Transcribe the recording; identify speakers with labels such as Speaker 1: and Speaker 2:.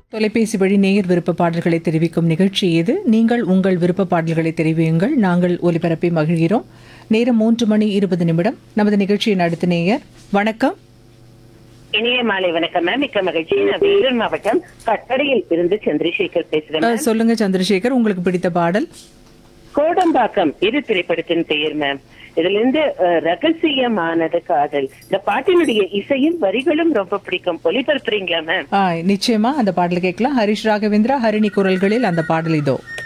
Speaker 1: தொலைபேசி வழி நேயர் விருப்ப பாடல்களை தெரிவிக்கும் நிகழ்ச்சி இது நீங்கள் உங்கள் விருப்ப பாடல்களை தெரிவியுங்கள் நாங்கள் ஒலிபரப்பி மகிழ்கிறோம் நேரம் மூன்று மணி இருபது நிமிடம் நமது நிகழ்ச்சியின் அடுத்த நேயர் வணக்கம்
Speaker 2: இனிய மாலை வணக்கம் மேம் மிக்க மகிழ்ச்சி நான் வேலூர் மாவட்டம் கட்டடையில் இருந்து சந்திரசேகர் பேசுறேன்
Speaker 1: அஹ்,
Speaker 2: மேம்.
Speaker 1: சொல்லுங்க சந்திரசேகர் உங்களுக்கு பிடித்த பாடல்
Speaker 2: கோடம்பாக்கம் இது திரைப்படத்தின் பெயர் மேம் இதுல இருந்து அஹ், ரகசியமானது காதல் இந்த பாட்டினுடைய இசையும் வரிகளும் ரொம்ப பிடிக்கும் ஒளிபரப்புறீங்களா மேம்
Speaker 1: ஆ, நிச்சயமா அந்த பாடல் கேட்கலாம் ஹரிஷ் ராகவேந்திரா ஹரிணி குரல்களில் அந்த பாடல் இதோ